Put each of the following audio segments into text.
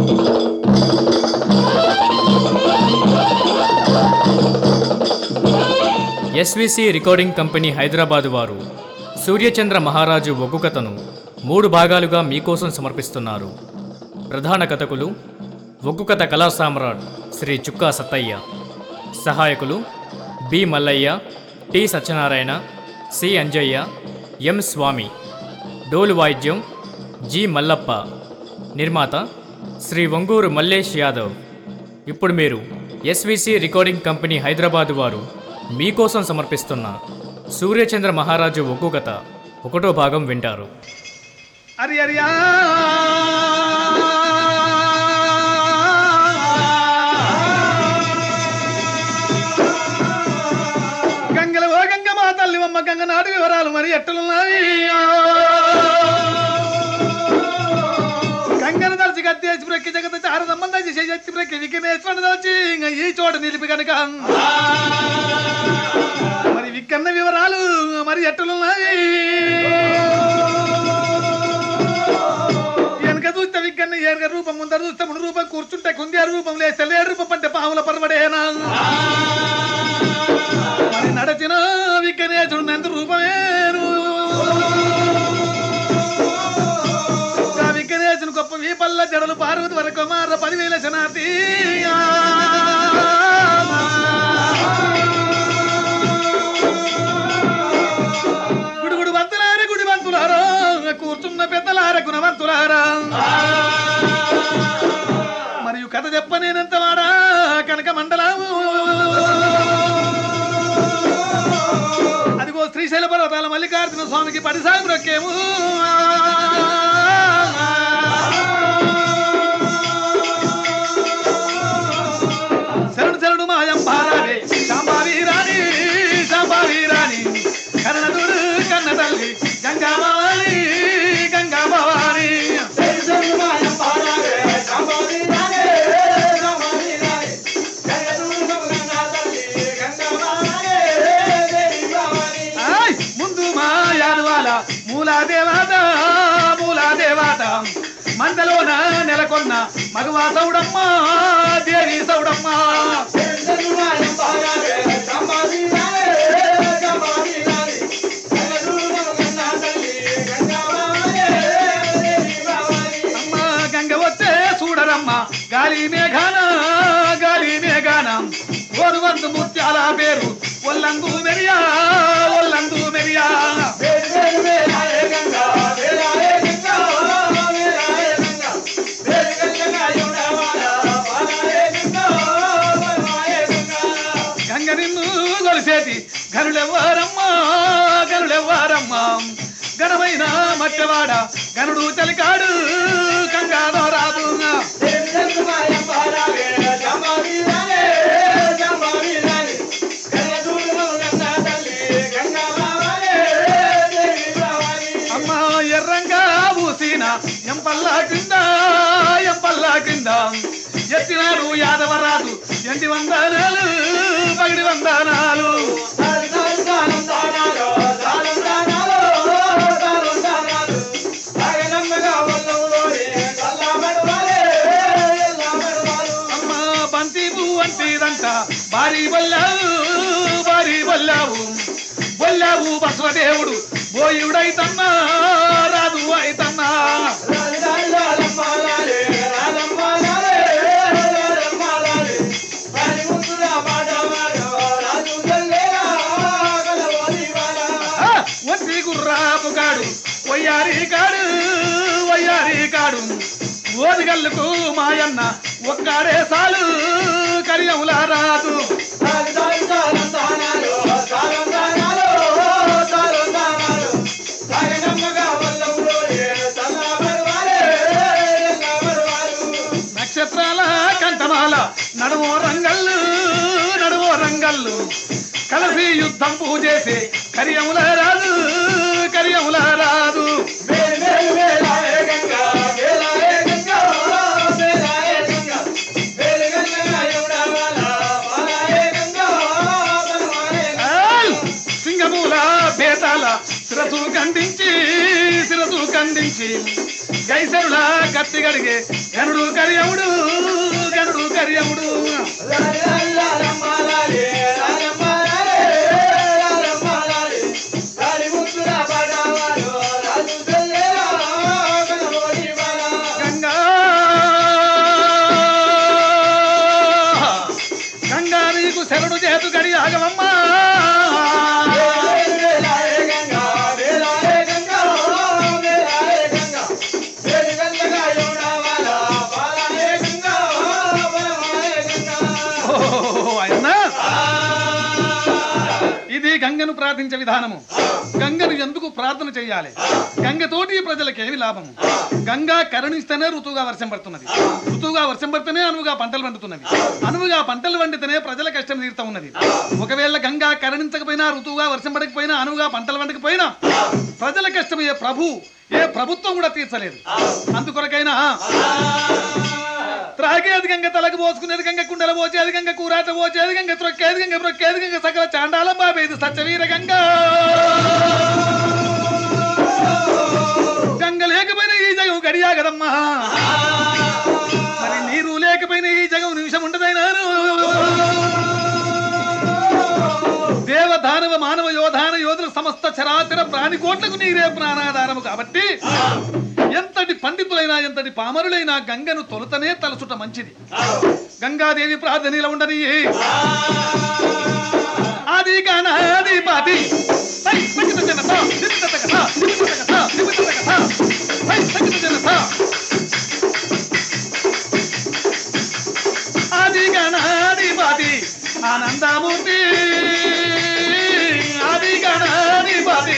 SVC recording company Hyderabad వారు సూర్యచంద్ర మహారాజు ఒగ్గు కథను మూడు భాగాలుగా మీకోసం సమర్పిస్తున్నారు ప్రధాన కథకులు ఒగ్గు కథ కళా సామ్రాట్ శ్రీ చుక్కా సత్తయ్య సహాయకులు B Mallaiah T Satyanarayana C Anjaiah M Swamy డోలు వాయిద్యం జి మల్లప్ప నిర్మాత శ్రీ వంగూరు మల్లేష్ యాదవ్ ఇప్పుడు మీరు ఎస్విసి రికార్డింగ్ కంపెనీ హైదరాబాద్ వారు మీకోసం సమర్పిస్తున్న సూర్యచంద్ర మహారాజు ఒగ్గు కథ ఒకటో భాగం వింటారు అరి అరియా గంగల ఓ గంగ మా తల్లి అమ్మ గంగ నాటి వివరాలు మరి ఎట్టులున్నాయి గంగను తలచి గత్తేసి ప్రక్కి జగత చార సంబంధం చేసి ఎత్తి ప్రక్కి విఘ్నేశ్వరుడు తలచి ఇంక ఈ చోట నిలిపి కనుక మరి విక్కన్న వివరాలు మరి ఎట్టులున్నాయి వెనక చూస్తే విగ్గన్న ఏనుగ రూపం ముందర చూస్తే ముడు రూపం కూర్చుంటే కుందేరు రూపం లేస్తే లేడు రూపం అంటే పాముల పరవడేనా మరి నడచిన విగ్గనేచుడు నందు రూపమేను ఆ విగ్గనేచుని గొప్ప వీపల్ల జడలు పార్వతి వరకు మార పదివేల శనార్థి గుడుగుడు బంతులారా గుడి బంతులారా కూర్చున్న పెద్దలార గుణవంతులారా మరియు కథ చెప్ప నేనెంత వాడా కనక మండలము అదిగో శ్రీశైల పర్వతాల మల్లికార్జున స్వామికి పడిసాగు రొక్కేము శరణు శరణు మాయం భారాడే శాంబావి రాణి శాంబావి రాణి కన్నదుడు కన్న తల్లి గంగా భవాని గంగా భవాని ఆయ్ ముందు మా యాదవాల మూలా దేవత మూలా దేవత మందలోన నెలకొన్న మగవా సౌడమ్మ దేవి సౌడమ్మ అమ్మ గంగ వచ్చే చూడరమ్మ గాలి మేఘాన గాలి మేఘాన ఓరువంతు ముత్యాల పేరు ఒల్లందు మెరియా ఒల్లందు మెరియా గంగ నిన్ను కొలిసేటి గనులెవ్వారమ్మా గనులెవ్వారమ్మా ఘనమైన మట్టవాడ గనుడు చలికాడు గంగాదో రాదు అమ్మ ఎర్రంగా ఊసిన ఎంపల్లా కింద ఎంపల్లా కింద ఎత్తినాడు యాదవరాజు ఎంటి వందనాలు పగిడి వందనాలు అమ్మ బంతి పువ్వు అంటిదంట భారీ బొల్లావు భారీ బొల్లావు బొల్లావు బసవదేవుడు బోయుడైతన్నా రాదు అయితన్నా ఆ, ఒంటి గుర్రాపు కాడు వయ్యారి కాడు వయ్యారి కాడు ఓదిగల్లుకు మాయన్న ఒక్కాడే సాలు కరియముల రాదు నక్షత్రాల కంఠమాల నడుమో రంగల్లు నడుమో రంగల్లు కలిసి యుద్ధం పూజేసి కరియముల రాదు కరియముల రాదు ఏయ్! సింగమూల బేతాల శిరసు ఖండించి శిరసు ఖండించి గైసరుల కత్తి గడిగే గనుడు కరియముడు గనుడు కరియముడు గంగా గంగా నీకు శరణు చేతు గడి ఆగమమ్మా ఓ, అయ్యన్నా ఇది గంగను ప్రార్థించే విధానము గంగను ఎందుకు ప్రార్థన చేయాలి గంగతోటి ప్రజలకు ఏమి లాభము గంగా కరుణిస్తేనే ఋతువుగా వర్షం పడుతున్నది ఋతువుగా వర్షం పడితేనే అనువుగా పంటలు పండుతున్నవి అనువుగా పంటలు పండితేనే ప్రజల కష్టం తీరుతా ఉన్నది ఒకవేళ గంగా కరుణించకపోయినా ఋతువుగా వర్షం పడకపోయినా అనువుగా పంటలు పండకపోయినా ప్రజల కష్టం ఏ ప్రభు ఏ ప్రభుత్వం కూడా తీర్చలేదు అందుకొరకైనా త్రాగేది గంగ తలకు పోసుకునేది గంగ కుండల పోచేది గంగ కూరాట పోచేది గంగ త్రొక్కేది గంగ బ్రొక్కేది గంగ సకల చాండాలం బాబేది సత్యవీర గంగ గంగ లేకపోయినా ఈ జగం గడియా కదమ్మా మరి నీరు లేకపోయినా ఈ జగం నిమిషం ఉండదైనా దేవ దానవ మానవ యోధాన యోధుల సమస్త చరాచర ప్రాణికోట్లకు నీరే ప్రాణాధారము కాబట్టి ఎంతటి పండితులైనా ఎంతటి పామరులైనా గంగను తొలుతనే తలచుట మంచిది గంగాదేవి ప్రార్థనలో ఉండని ఆది గణాది పాది హై, సంగీత జనత, నిమిత్త కథ, నిమిత్త కథ, నిమిత్త కథ. హై, సంగీత జనత. ఆది గణాది పాది ఆనందమూర్తి ఆది గణాది పాది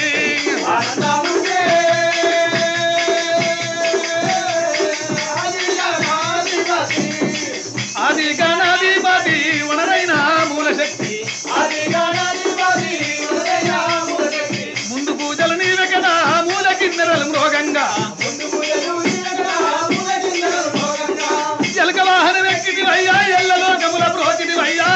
ఆది గణాది పాది వనరైన మూల శక్తి ముందు పూజలు నీవే కదా మూల కిన్నెరలు మృగంగా ఎలక వాహనం ఎక్కిటివయ్యా ఎల్ల లోకముల బ్రోచిటివయ్యా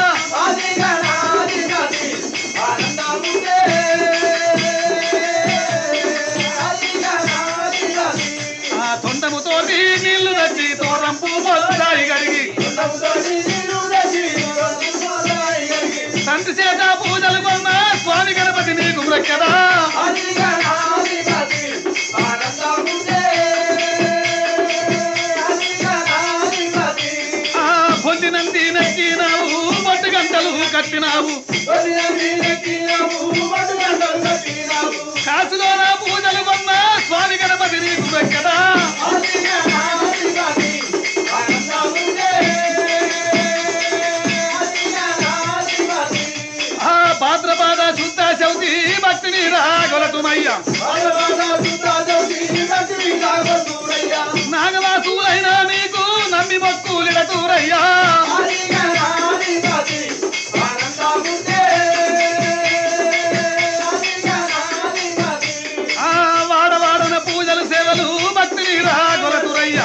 ఆ తొండముతోటి నీళ్లు తెచ్చి తోరంపు మొదలాయి గడిగి తండ్రి చేత పూజలు కొన్న స్వామి గణపతి నీకు మృక్కదా ఆ పొందినంది నెక్కినావు బొట్టు గంటలు కట్టినావు కాసులోన పూజలు కొన్న స్వామి గణపతి నీకు మృక్కదా ఆ భాద్రపాద శుద్ధ చౌతి భక్తి నీరా గొలతుమయ్యా నాగవాసులైన మీకు నమ్మి మొక్కులిడతూరయ్యా ఆ వాడవాడన పూజలు సేవలు భక్తి నీరా గొలతురయ్యా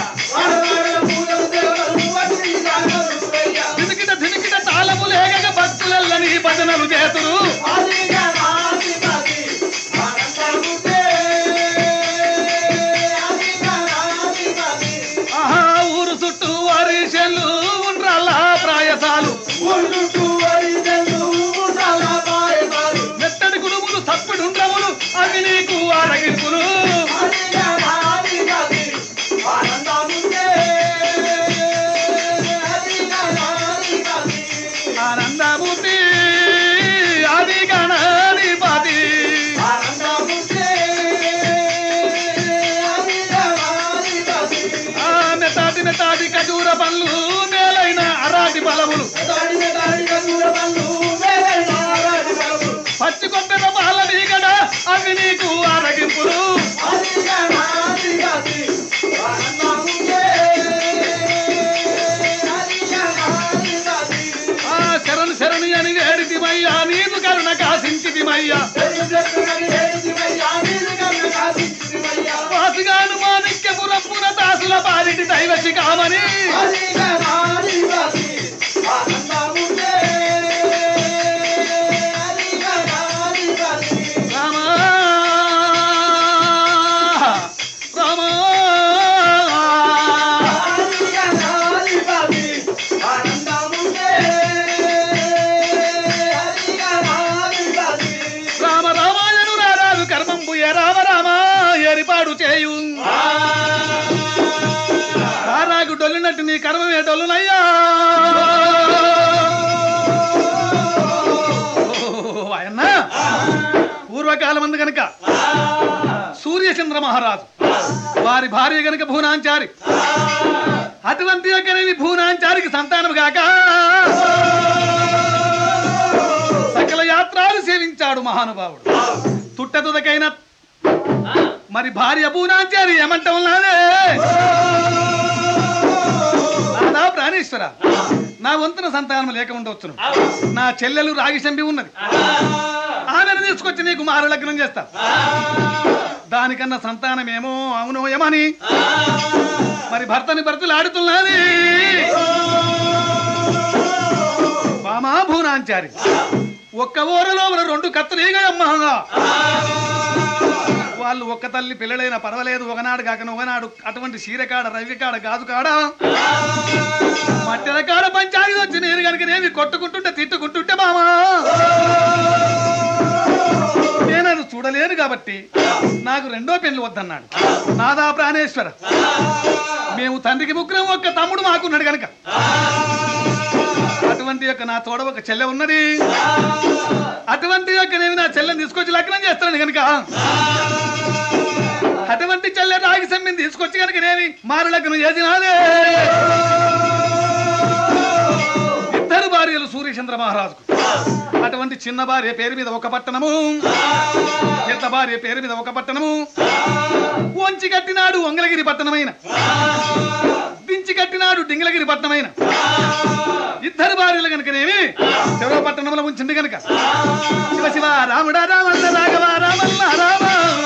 దినికిట దినికిట తాళము లేక భక్తులల్లని భజనలు చేతురు ఆహా ఊరు చుట్టూ వారి చెల్లు ఉండ్రాళ్ళ ప్రాయసాలు మెత్తడి కుడుములు తప్పిడుండ్రములు అవి నీకు ఆరగింపులు ఆనందమూర్తి ఆది గణాధిపతి ఆ మెతాటి మెతాటి ఖజూర పండ్లు మేలైన అరాటి బలములు పచ్చి కొబ్బెర పాల మీగడ అవి నీకు ఆరగింపులు ఆ శరణు శరణి అని వేడితిమయ్యా నీదు కరుణ కాసించితిమయ్యా వాసుగాను మాణిక్యపురపుర దాసుల పాలిటి దైవశి కామని రామా రామా డొల్లినట్టు నీ కర్మమే డొల్లునయ్యా ఓ, ఆయన్న పూర్వకాలం మంది గనక సూర్యచంద్ర మహారాజు వారి భార్య గనక భూనాంచారి అటువంటి యొక్కనేవి భూనాంచారికి సంతానం గాక సకల యాత్రాలు సేవించాడు మహానుభావుడు తుట్టతుదకైన మరి భార్య భూనాంచారి ఏమంటాం నాదే నాదా ప్రాణేశ్వర నా వంతున సంతానం లేక ఉండవచ్చును నా చెల్లెలు రాగి చంపి ఉన్నది ఆమెను తీసుకొచ్చి నీకు మారు లగ్నం చేస్తా దానికన్నా సంతానమేమో అవునో ఏమని మరి భర్తని భర్తలు ఆడుతున్నది బామా భూనాంచారి ఒక్క ఊరలో ఉన్న రెండు కత్తులేగా అమ్మగా వాళ్ళు ఒక్క తల్లి పిల్లలైనా పర్వాలేదు ఒకనాడు కాకన ఒకనాడు అటువంటి చీరకాడ రవి కాడ గాజు కాడ మట్టెల కాడ పంచాయతీ వచ్చి నేను కనుక నేమి కొట్టుకుంటుంటే తిట్టుకుంటుంటే మామా నేను అది చూడలేను కాబట్టి నాకు రెండో పెళ్లి వద్దన్నాడు నాదా ప్రాణేశ్వర మేము తండ్రికి ముగ్గురం ఒక్క తమ్ముడు మాకున్నాడు కనుక అటువంటి యొక్క నా తోడ ఒక చెల్లె ఉన్నది అటువంటి యొక్క నేను నా చెల్లెని తీసుకొచ్చి లగ్నం చేస్తాను కనుక అటువంటి చెల్లె రాగి సమ్మిని తీసుకొచ్చి కనుక నేమి మారు లగ్నం చేసినాదే ఇద్దరు భార్యలు సూర్యచంద్ర మహారాజుకు అటువంటి చిన్న భార్య పేరు మీద ఒక పట్టణము పెద్ద భార్య పేరు మీద ఒక పట్టణము వంచి కట్టినాడు వంగలగిరి పట్టణమైన దించి కట్టినాడు డింగలగిరి పట్టణమైన ఇద్దరు భార్యలు కనుకనేమి శివ పట్టణంలో ఉంచింది కనుక శివ శివ రాముడా రామల్ల రాఘవ రామల్ల రామ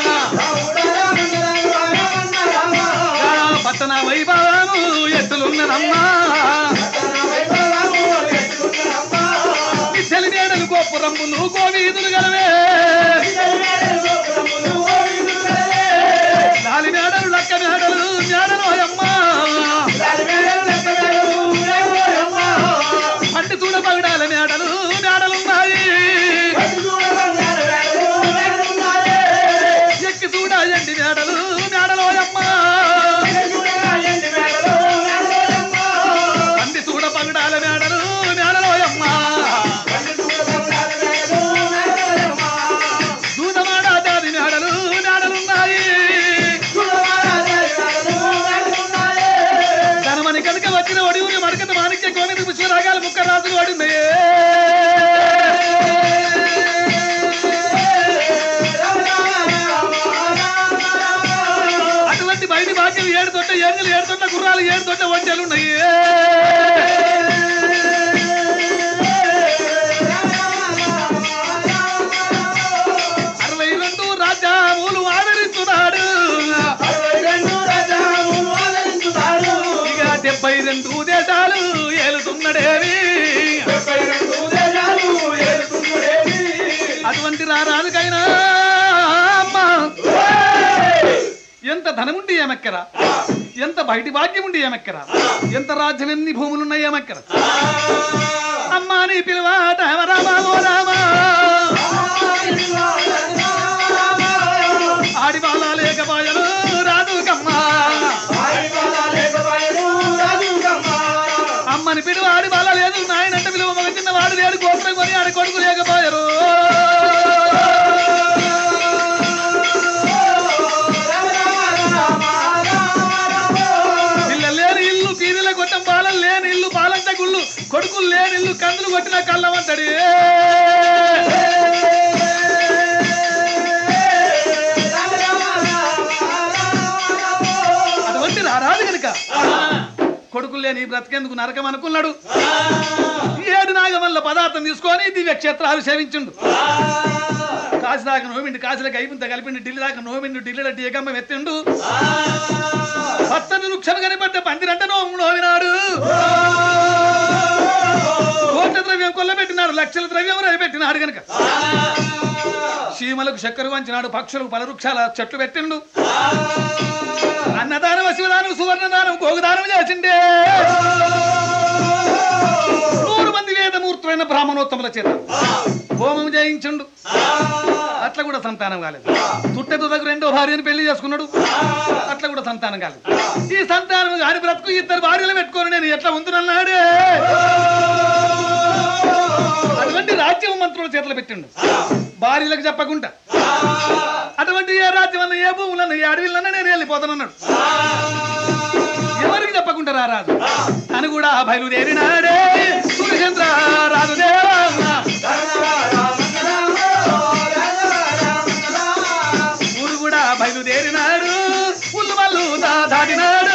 పట్టణ వైభవము ఎత్తులున్నదమ్మా ఇద్దరి మేడలు గోపురంబులు గోవీధులు గలవే నాలి మేడలు లక్క మేడలు మేడలు అమ్మా పండి చూడ పగడాల మేడలు మేడలున్నాయి ఎక్కి చూడ ఎండి మేడలు మేడలు అమ్మా పండి చూడ పగడాల మేడలు మేడలు అమ్మా దూదమాడ దాది మేడలు మేడలున్నాయి ధనమని కనుక వచ్చిన ఒడివుని మడకత మాణిక్య కోమిది పుష్పరాగాలు ముక్క రాజులు వాడున్నాయే అటువంటి బయటి భాగ్యం ఏడు తొట్ట ఏడులు ఏడు తొట్ట గుర్రాలు ఏడు తొట్ట వంటలు ఉన్నాయి అరవై రెండు రాజ్యాములు ఆదరిస్తున్నాడు ఇక డెబ్బై రెండు దేశాలు ఏలుతున్నడేవి అటువంటి రారాజుకైనా అమ్మా ఎంత ధనముండి ఏమెక్కరా ఎంత బయటి భాగ్యం ఉండి ఏమెక్కరా ఎంత రాజ్యం ఎన్ని భూములున్నాయి ఏమెక్కరా అమ్మా నీ పిలువాట రామా ఓ రామా ఆడి బాల లేకపోయను రాదు కమ్మా అమ్మని పిలువ ఆడి బాల లేదు నాయనంట పిలువ మగ చిన్న వాడు లేడు గోత్రం కొని ఆడి కొడుకు లేకపోయారు పిల్లలు లేని ఇల్లు పీరిల కొట్టం పాలలు లేని ఇల్లు పాలంట గుళ్ళు కొడుకులు లేని ఇల్లు కందులు కొట్టిన కళ్ళమంటడి అటువంటి రారాదు కనుక కొడుకులు లేని బ్రతికేందుకు నరకం అనుకున్నాడు ఏడు నాగమల్ల పదార్థం తీసుకొని దివ్య క్షేత్రాలు సేవించుండు కాశీ దాకా నోమిండి కాశీలకు అయిపోయింత కలిపిండి ఢిల్లీ దాకా నోమిండు ఢిల్లీలో టీకమ్మ ఎత్తిండు పచ్చని వృక్షం కనిపడ్డ పందిరంట నోము నోవినాడు కోట్ల ద్రవ్యం కొల్లబెట్టినాడు లక్షల ద్రవ్యం పెట్టినాడు గనుక చీమలకు చక్కెర వంచినాడు పక్షులకు పల వృక్షాల చెట్లు పెట్టిండు అన్నదానం శివదానం సువర్ణదానం గోగుదానం చేసిండే నూరు మంది వేదమూర్తులైన బ్రాహ్మణోత్తముల చేత హోమం చేయించుండు అట్లా కూడా సంతానం కాలేదు తుట్టె తుదకు రెండో భార్యను పెళ్లి చేసుకున్నాడు అట్లా కూడా సంతానం కాలేదు ఈ సంతానం కాని బ్రతుకు ఇద్దరు భార్యలు పెట్టుకొని నేను ఎట్లా ఉంటున్నాడే అటువంటి రాజ్యం మంత్రుల చేతులు పెట్టిండు భార్యలకు చెప్పకుండా అటువంటి ఏ రాజ్యం అన్న ఏ భూములన్న ఏ అడవిలన్నా నేను వెళ్ళిపోతానన్నాడు ఎవరికి చెప్పకుండా రారాదు అని కూడా బయలుదేరినాడే సూర్యచంద్ర రాజు దేవా ఊరు కూడా బయలుదేరినాడు ఉల్లు మల్లు దా- దాటినాడు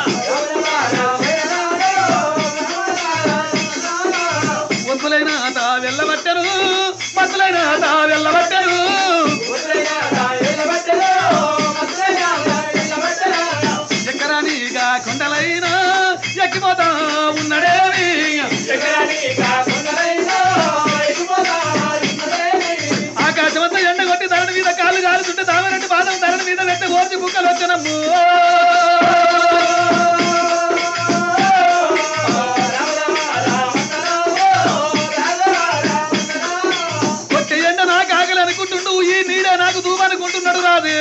వంతులైన తా వెళ్ళబట్టరు మత్తులైన తా వెళ్ళబట్టరు ఎక్కరానిగా కొండలైన ఎక్కిపోతా ఉన్నడేవి ఆకాశమంతా ఎండ కొట్టి ధరణ మీద కాళ్ళు కాలుతుంటే దామరెడ్డి పాదం ధరణ మీద వెంట ఓర్చి బుక్కలు వచ్చినమ్ము కొట్టి ఎండ నాకు ఆకలి అనుకుంటుండు ఈ నీడ నాకు దూమ అనుకుంటున్నాడు రాదే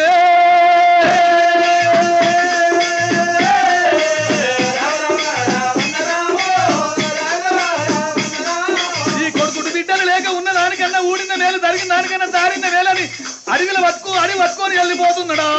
ఈ కొడుకుడు బిడ్డలు లేక ఉన్న దానికన్నా ఊడిన మేలు జరిగిన దానికన్నా దారిన మేలని అడవిలో పట్టుకో అడవి పట్టుకొని వెళ్ళిపోతున్నాడా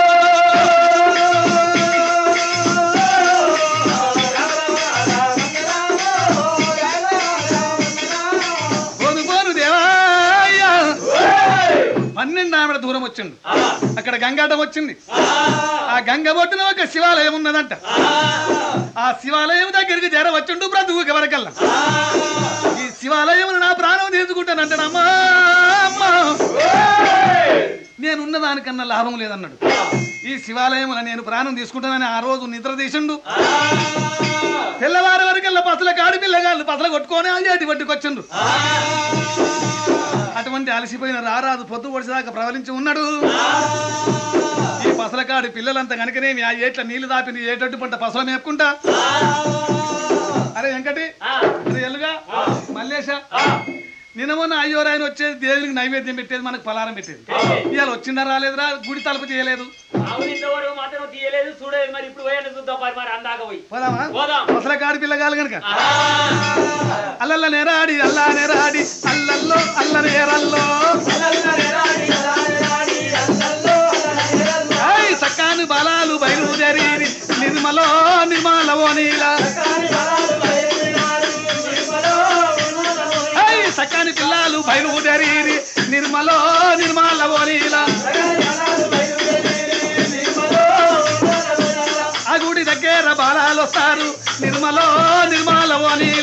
పోను పోను దేవాయ్యా పన్నెండు ఆమెడ దూరం వచ్చిండు అక్కడ గంగాటం వచ్చింది ఆ గంగ ఒడ్డున ఒక శివాలయం ఉన్నదంట ఆ శివాలయం దగ్గరికి జర వచ్చిండు బ్రతుకు వరకల్లా ఈ శివాలయం నా ప్రాణం తీసుకుంటానంటానమ్మా అమ్మా నేనున్న దానికన్నా లాభం లేదన్నాడు ఈ శివాలయంలో నేను ప్రాణం తీసుకుంటానని ఆ రోజు నిద్ర తీసిండు తెల్లవారి వరకల్లా పసల కాడి పిల్లగాళ్ళు పసల కొట్టుకొని అయ్యేటి పట్టుకొచ్చిండు అటువంటి అలసిపోయిన రారాదు పొద్దు పొడిచేదాకా ప్రవలించి ఉన్నాడు ఈ పసలకాడి పిల్లలంతా కనుకనేమి ఆ ఏట్ల నీళ్లు దాపి ఏటట్టు పంట పసల మేపుకుంటా అరే వెంకటి అరే ఎల్లుగా మల్లేశ నిన్న మొన్న అయ్యో ఆయన వచ్చేది దేవునికి నైవేద్యం పెట్టేది మనకు పలారం పెట్టేది ఇవాళ వచ్చిందా రాలేదురా గుడి తలుపు చేయలేదు అవును ఇంతవరకు మాత్రం తీయలేదు చూడలేదు మరి ఇప్పుడు పోయాను చూద్దాం మరి మరి అందాక పోయి పోదామా పోదాం పసలకాడి పిల్లగాలు కనుక అల్లల్ల నేరాడి అల్లా నేరాడి అల్లల్లో అల్ల నేరల్లో ఏయ్ సక్కాని బలాలు బయలుదేరి నిర్మలో నిర్మలవో నీల ఏయ్ సక్కాని పిల్లలు బయలుదేరి నిర్మలో నిర్మలవో నీల ఆ గుడి దగ్గర బాలాలు వస్తారు నిర్మలో నిర్మలవో నీల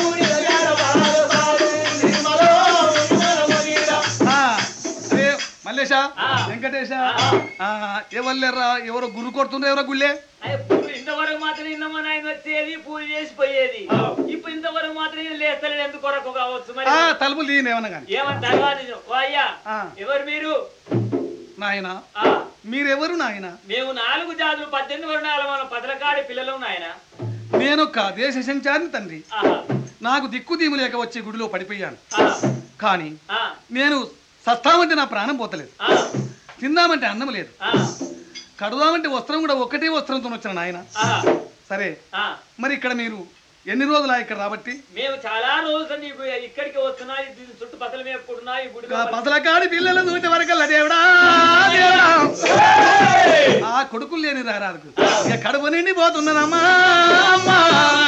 ఆ, అరే మల్లేశ ఆ. వెంకటేశ ఆ, ఎవరు ఎవరో గురు కొడుతుండ్రు ఎవరో గుళ్ళే అయ్య, పూలు ఇంతవరకు మాత్రం ఇందమ్మ నాయన వచ్చేది పూజ చేసి పోయేది ఇప్పుడు ఇంతవరకు మాత్రం ఈయన లేస్తలేడు ఎందుకు కొరకు కావచ్చు మరి ఆ తలుపులు తీయను ఏమన్నా కానీ ఏమని తర్వాత ఓ అయ్యా ఆ. ఎవరు మీరు నాయన ఆ మీరెవరు నాయన మేము నాలుగు జాతులు పద్దెనిమిది వర్ణాల మన పదలకాడి పిల్లలు నాయన నేనొక్క దేశ సంచారిని తండ్రి ఆహా నాకు దిక్కు దీము లేక వచ్చి గుడిలో పడిపోయాను ఆహా. కానీ ఆ, నేను సస్తామంటే నా ప్రాణం పోతలేదు ఆ, తిందామంటే అన్నం లేదు ఆ, కడుదామంటే వస్త్రం కూడా ఒక్కటే వస్త్రంతో వచ్చిన నాయన ఆహా. సరే ఆ. మరి ఇక్కడ మీరు ఎన్ని రోజులా ఇక్కడ రాబట్టి మేము చాలా రోజులు అండి ఇప్పుడు ఇక్కడికి వస్తున్నా దీని చుట్టుపక్కల మేపుకుంటున్నా ఈ గుడి ఆ పసలకాడి పిల్లలు చూసే వరకల్లా దేవుడా దేవుడా ఆ కొడుకులు లేని రారాదుకు ఇక కడుపు నిండి పోతున్నదమ్మా అమ్మా.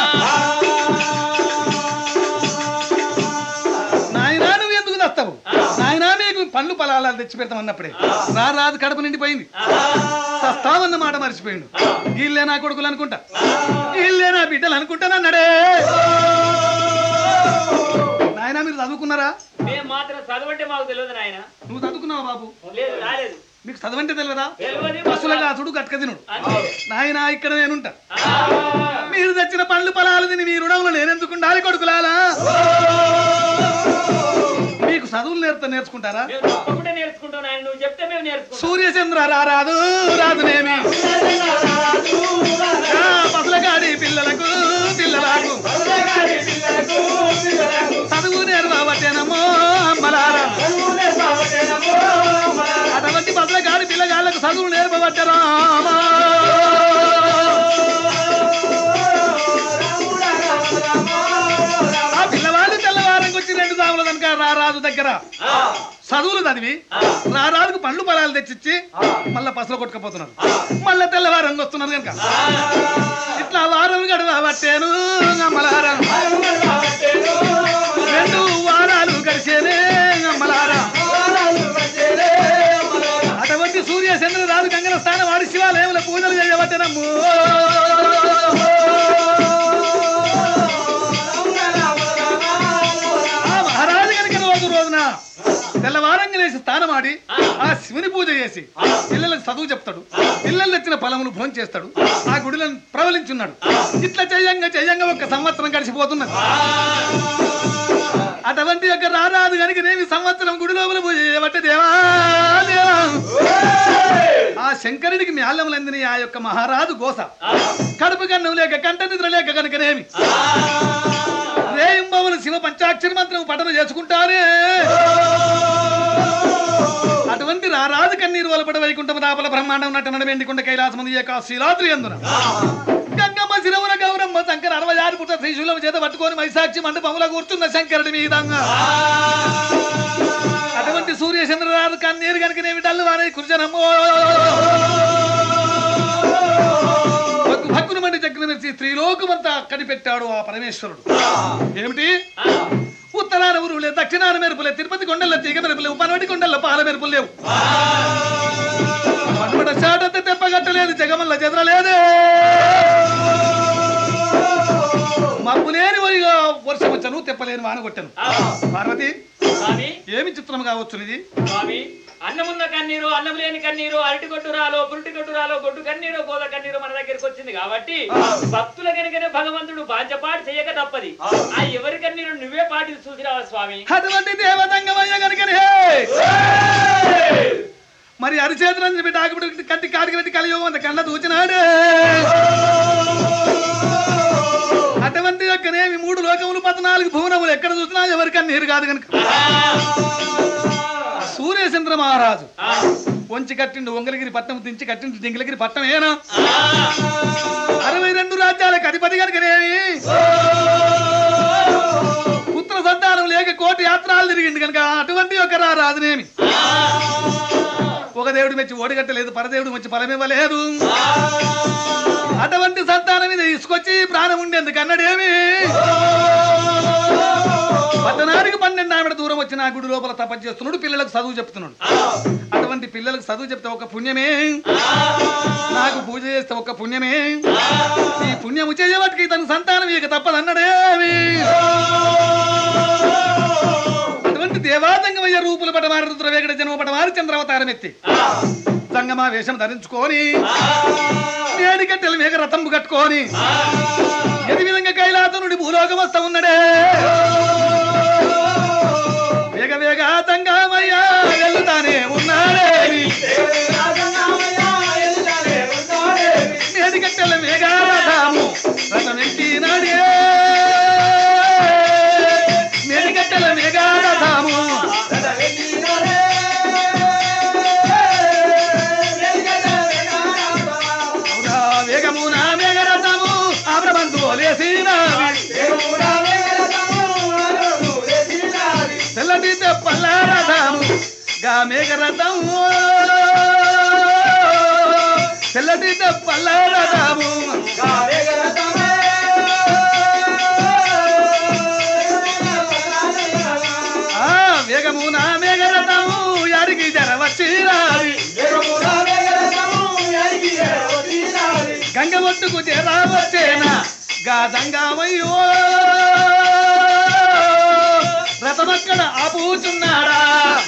నాయనా నువ్వు ఎందుకు తెస్తావు నాయనా నీకు పండ్లు పొలాలు తెచ్చి పెడతాం అన్నప్పుడే రా రాదు కడుపు నిండిపోయింది సస్తావన్న మాట మర్చిపోయిండు వీళ్ళే నా కొడుకులు అనుకుంటా వీళ్ళే నా బిడ్డలు అనుకుంటానన్నాడే నాయనా మీరు చదువుకున్నారా మేము మాత్రం చదవంటే మాకు తెలియదు నాయన నువ్వు చదువుకున్నావా బాబు లేదు రాలేదు నీకు చదవంటే తెలియదా తెలియదు బస్సుల కాసుడు గట్క తినుడు అంతే. నాయనా ఇక్కడ నేనుంటా ఆ, మీరు తెచ్చిన పండ్లు పొలాలు తిని మీ రుణంలో నేనెందుకు ఉండాలి కొడుకులాలా మీకు చదువులు నేర్త నేర్చుకుంటారా మేము తప్పకుండా నేర్చుకుంటాం నాయన నువ్వు చెప్తే మేము నేర్చుకుంటాం సూర్యచంద్ర రారాదు రాదునేమి ఆ, పసలగాడి పిల్లలకు పిల్లలకు చదువు నేర్వబట్టేనమ్మో అమ్మలారా పట్టుకొని పిల్లగాళ్ళకు చదువులు నేర్పబట్టరా ఆ పిల్లవాళ్ళు తెల్లవారంకి వచ్చి రెండు సాముల కనుక రారాజు దగ్గర చదువులు చదివి రారాజుకు పండ్లు పొలాలు తెచ్చిచ్చి మళ్ళా పసలు కొట్టుకపోతున్నారు మళ్ళా తెల్లవారంగా వస్తున్నారు కనుక ఇట్లా వారం గడువ పట్టాను నమ్మలారా రెండు వారాలు గడిచేనే నమ్మలారా అటువంటి సూర్య చంద్ర రాజు గంగల స్థానం వాడి శివాలయంలో పూజలు చేయబట్టనమ్ము ఆ మహారాజు కనుక రోజు రోజున తెల్లవారంగా లేచి స్థానమాడి ఆ శివుని పూజ చేసి పిల్లలకు చదువు చెప్తాడు పిల్లలు తెచ్చిన ఫలములు భోజనం చేస్తాడు ఆ గుడిలను ప్రవలించున్నాడు ఇట్లా చెయ్యంగా చెయ్యంగా ఒక సంవత్సరం గడిచిపోతున్నది అటువంటి యొక్క రారాదు కనుక నేమి సంవత్సరం గుడి లోపల పూజ చేయబట్టే దేవా దేవా ఆ శంకరుడికి మ్యాల్లములందిని ఆ యొక్క మహారాజు గోస కడుపు కన్నం లేక కంట నిద్ర లేక కనుకనేమి రేయింబవులు శివ పంచాక్షరి మంత్రం పఠన చేసుకుంటారే అటువంటి రారాజు కన్నీరు వలపడ వైకుంఠం దాపల బ్రహ్మాండం నటన వెండికొండ కైలాసముంది యొక్క శిలాద్రి అందున గంగమ్మ శిరవుల గౌరమ్మ శంకర అరవై ఆరు పుట్ట శ్రీశూలం చేత పట్టుకొని మైసాక్షి మండపముల కూర్చున్న శంకరుడి మీదంగా అటువంటి సూర్య చంద్రరాజు కన్నీరు కనుకనేమి డల్లు వారే కుర్చనమ్మో భక్కు భక్కును మండి చక్రం మెరిసి స్త్రీలోకమంతా కనిపెట్టాడు ఆ పరమేశ్వరుడు ఏమిటి ఉత్తరాన ఊరులే దక్షిణాన మెరుపులే తిరుపతి కొండల్లో తీగ మెరుపులేవు పనవటి కొండల్లో పాల మెరుపులు లేవు పనవట చాటంత తెప్పగట్టలేదు జగమల్ల చెదరలేదే మబ్బు లేని వరిగా వర్షం వచ్చాను తెప్పలేని వాన కొట్టాను పార్వతి స్వామి ఏమి చిత్రం కావచ్చు ఇది స్వామి అన్నమున్న కన్నీరు అన్నం లేని కన్నీరు అరటి కొట్టురాలో పురుటి కొట్టురాలో గొడ్డు కన్నీరు గోద కన్నీరు మన దగ్గరికి వచ్చింది కాబట్టి భక్తుల కనుకనే భగవంతుడు బాధ్యపాటు చేయక తప్పది ఆ ఎవరి కన్నీరు నువ్వే పాటి చూసిరావా స్వామి అటువంటి దేవతంగమయ్య కనుకనే మరి అరిచేతులని పెట్టి ఆకుబడి కంటి కాడికి పెట్టి కలియోగం అంత కళ్ళ దూచినాడే అటువంటి యొక్కనేమి మూడు లోకములు పద్నాలుగు భువనములు ఎక్కడ చూసినా ఎవరికన్నా నీరు కాదు కనుక సూర్యచంద్ర మహారాజు వంచి కట్టిండు ఒంగలగిరి పట్టణం దించి కట్టిండు దింగలగిరి పట్టణం ఏనా అరవై రెండు రాజ్యాలకు అధిపతి కనుకనేమి పుత్ర సంతానం లేక కోటి యాత్రాలు తిరిగిండు కనుక అటువంటి ఒక రా రాజునేమి ఒక దేవుడు మెచ్చి ఓడిగట్టలేదు పరదేవుడు మెచ్చి ఫలమివ్వలేదు అటువంటి సంతానం మీద తీసుకొచ్చి ప్రాణం ఉండేందుకు అన్నాడేమి పట్టణానికి పన్నెండు ఆవిడ దూరం వచ్చి నా గుడి లోపల తపస్సు చేస్తున్నాడు పిల్లలకు చదువు చెప్తున్నాడు అటువంటి పిల్లలకు చదువు చెప్తే ఒక పుణ్యమే నాకు పూజ చేస్తే ఒక పుణ్యమే ఈ పుణ్యము చేయబట్టి తన సంతానం ఇక తప్పదన్నాడేమి అటువంటి దేవాతంగమయ్య రూపులు పటవారి రుద్రవేగడ జన్మ పటవారి చంద్రావతారం ఎత్తి సంగమా వేషం ధరించుకొని నేడి కట్టెల మేఘ రథంబు కట్టుకొని ఎది విధంగా కైలాసం నుండి భూలోకం వస్తా ఉన్నాడే వేగ వేగ తంగమయ్య వెళ్తానే ఉన్నాడే నేడి కట్టెల మేఘ రథము రథం ఎక్కినాడే నేడి కట్టెల మేఘ రథము అవునా వేగమున మేఘ రథము ఆబ్రబంధు లేసినావి తెల్లటి తెప్పల రథము గా మేఘ రథము తెల్లటి తెప్పల రథము ఆ వేగమున మేఘ రథము యారికి జర వచ్చిరావి గంగ ఒట్టుకు చేరా వచ్చేనా గా దంగామయ్యో రథమక్కడ ఆపుచున్నాడా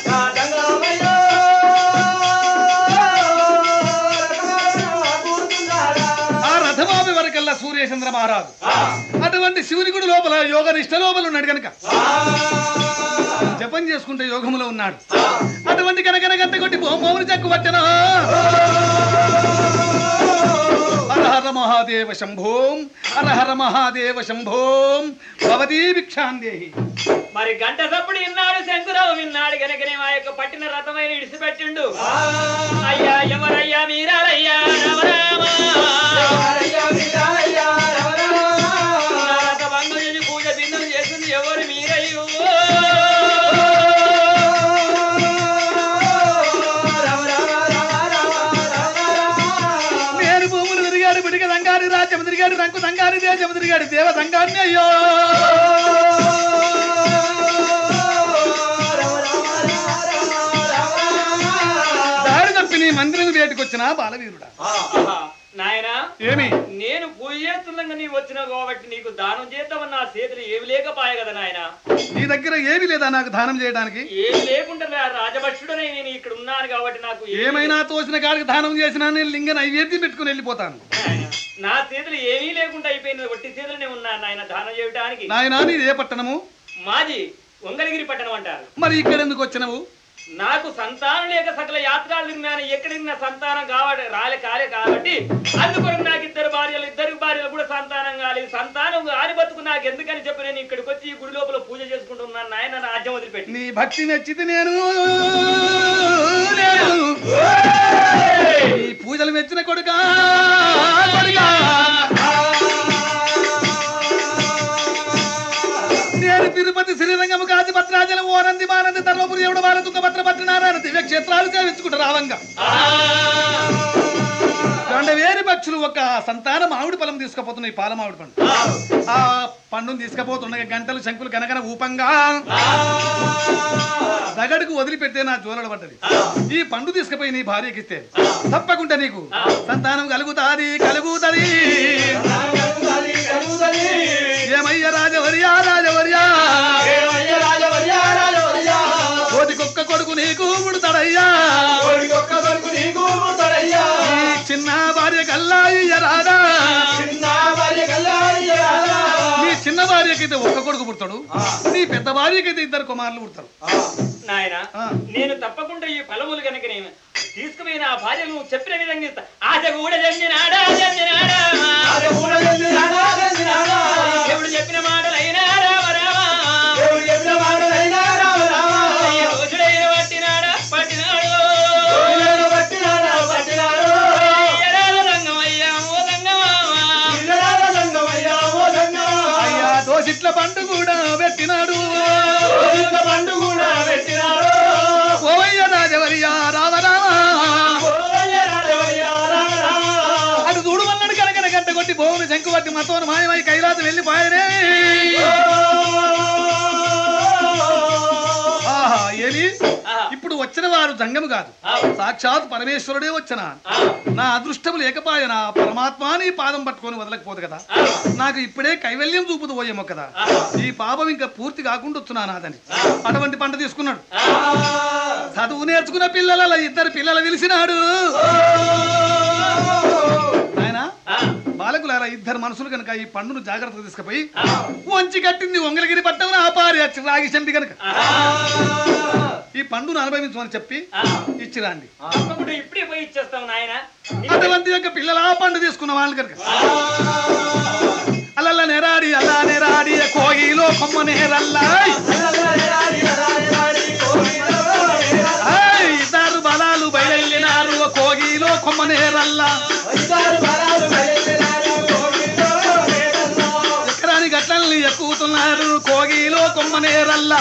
ఆ రథమాపి వరకల్లా సూర్యచంద్ర మహారాజు అటువంటి శివుని గుడి లోపల యోగ నిష్ట లోపల ఉన్నాడు కనుక జపం చేసుకుంటే యోగములో ఉన్నాడు అటువంటి కనకన గంట కొట్టి భూమోముని చెక్కు పట్టను హర హర మహాదేవ శంభోం హర హర మహాదేవ శంభోం భవతీ భిక్షాందేహి మరి గంట సప్పుడు విన్నాడు శంకురావు విన్నాడు గనకనే మా యొక్క పట్టిన రథమైన ఇడిసిపెట్టిండు అయ్యా ఎవరయ్యా మీరాలయ్యా రామరామ నా రథ భంగం చేసి పూజ బిందులు చేసింది ఎవరు మీరయ్యో నేను భూములు తిరిగాడు బిడిగ దంగారి రాజ్యం తిరిగాడు రంకు దంగారి దేశం తిరిగాడు దేవ దంగాన్ని అయ్యో దారి తప్పి నీ మందిరం వేటుకొచ్చిన బాలవీరుడా నాయనా ఏమి నేను పూజ చేస్తుండగా నీవు వచ్చినావు కాబట్టి నీకు దానం చేద్దామని నా చేతులు ఏమి లేకపాయ కదా నాయన నీ దగ్గర ఏమీ లేదా నాకు దానం చేయడానికి ఏమి లేకుండా నా రాజభక్షుడనే నేను ఇక్కడ ఉన్నాను కాబట్టి నాకు ఏమీ ఏమైనా తోచిన కాడికి దానం చేసినా నేను లింగ నైవేద్యం పెట్టుకుని వెళ్ళిపోతాను నాయనా, నా చేతులు ఏమీ లేకుండా అయిపోయింది ఒట్టి చేతులనే ఉన్నాను నాయన దానం చేయడానికి నాయనా నీది ఏ పట్టణము మాది వంగలగిరి పట్టణం అంటారు మరి ఇక్కడ ఎందుకు వచ్చినవు నాకు సంతానం లేక సకల యాత్రలు తిరిగినాను ఎక్కడికి నా సంతానం కావాలి రాలే కాలే కాబట్టి అందుకొరకు నాకు ఇద్దరు భార్యలు ఇద్దరు భార్యలు కూడా సంతానం కాలేదు సంతానం ఆని బతుకు నాకు ఎందుకని చెప్పి నేను ఇక్కడికి వచ్చి ఈ గుడి లోపల పూజ చేసుకుంటున్నాను నాయన నా రాజ్యం వదిలిపెట్టి నీ భక్తి మెచ్చితే నేను నేను నీ పూజలు మెచ్చిన కొడుకా కొడుకా నేను తిరుపతి శ్రీరంగము కాచి భద్రాచలం ఓనంది మానంది ధర్మపురి ఎవడు బాల తుంగభద్ర పట్టినారాయణ దివ్య క్షేత్రాలు సేవించుకుంటూ రావంగా వేరి పక్షులు ఒక సంతాన మామిడి ఫలం తీసుకుపోతున్నాయి పాల మామిడి పండు ఆ పండును తీసుకుపోతుండగా గంటలు శంకులు గనగన ఊపంగా దగడుకు వదిలిపెట్టే నా జోలలు పడ్డది ఈ పండు తీసుకుపోయి నీ భార్యకి ఇస్తే తప్పకుండా నీకు సంతానం కలుగుతాది కలుగుతది ఏమయ్య రాజవర్యా రాజవర్యా కోటి కుక్క కొడుకు నీకు ముడతాడయ్యా ఈ చిన్న భార్య కల్లా రాదా నీ చిన్న భార్యకైతే ఒక్క కొడుకు పుడతాడు నీ పెద్ద భార్యకైతే ఇద్దరు కుమారులు పుడతారు నాయన ఆ. నేను తప్పకుండా ఈ ఫలములు కనుక నేను తీసుకుపోయిన ఆ భార్య నువ్వు చెప్పిన విధంగా ఇస్తా ఆశ కూడా జంజినాడా జంజినాడా దేవుడు చెప్పిన మాటలు అయినా రామ రామ అయ్య రోజుడైన పట్టినాడా పట్టినాడు అయ్యరాల రంగమయ్యా ఓ రంగమామ అయ్యా దోసిట్ల పండు కూడా పెట్టినాడు ఓవయ్య రాజవర్యా రామ రామ అటు చూడు వల్లడు కనకన గంట కొట్టి భోగులు శంకు పట్టి మతోను మాయమై కైలాసం వెళ్ళిపోయనే ఆహా ఏమి ఆహా. ఇప్పుడు వచ్చిన వారు జంగము కాదు ఆ. సాక్షాత్ పరమేశ్వరుడే వచ్చిన ఆ. నా అదృష్టం లేకపాయన పరమాత్మ నీ పాదం పట్టుకొని వదలకపోదు కదా ఆ. నాకు ఇప్పుడే కైవల్యం చూపుతూ పోయేమో కదా ఆహా. ఈ పాపం ఇంకా పూర్తి కాకుండా వస్తున్నా నాదని అటువంటి పంట తీసుకున్నాడు చదువు నేర్చుకున్న పిల్లల ఇద్దరు పిల్లలు పిలిచినాడు ఆయన ఆ. బాలకులారా ఇద్దరు మనుషులు కనుక ఈ పండును జాగ్రత్తగా తీసుకుపోయి ఆ. వంచి కట్టింది వంగలగిరి పట్టం ఆ పారి వచ్చి రాగి చంపి కనుక ఈ పండును అనుభవించమని చెప్పి ఆ. ఇచ్చిరాండి తప్పకుండా ఇప్పుడే పోయి ఇచ్చేస్తాం నాయన అటువంటి యొక్క పిల్లల ఆ పండు తీసుకున్న వాళ్ళు కనుక అల్లల్ల నెరాడి అల్లా నెరాడి కోగిలో కొమ్మ నేరల్లాయ్ ఆయ్, ఇద్దరు బలాలు బయలునారు కోగిలో కొమ్మ నేరల్లా ఎకరాని గట్లల్ని ఎక్కుతున్నారు కోగిలో కొమ్మ నేరల్లా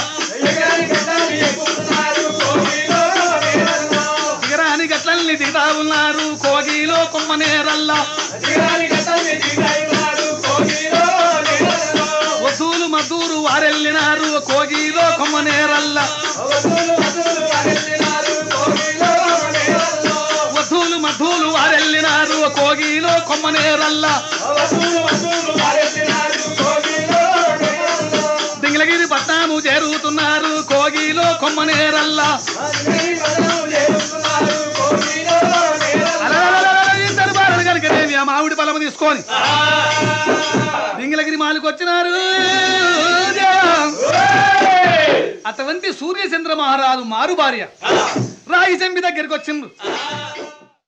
ఎకరాని గట్లల్ని దిగుతా ఉన్నారు కోగిలో కొమ్మ నేరల్లా వసూలు మద్దూరు వారెళ్ళినారు కోగిలో కొమ్మ నేరల్లా వసూలు మధులు వారెళ్ళినారు కోగిలో కొమ్మ నేరల్లా దింగలగిరి పట్నాము చేరుతున్నారు కోగిలో కొమ్మ నేరల్లా అలలలలల ఇద్దరు బాలలు కనుకనేమి ఆ మామిడి పొలము తీసుకొని దింగలగిరి మాలకు వచ్చినారు అటువంటి సూర్యచంద్ర మహారాజు మారు భార్య రాయి చెంపి దగ్గరికి వచ్చిండు ఆ.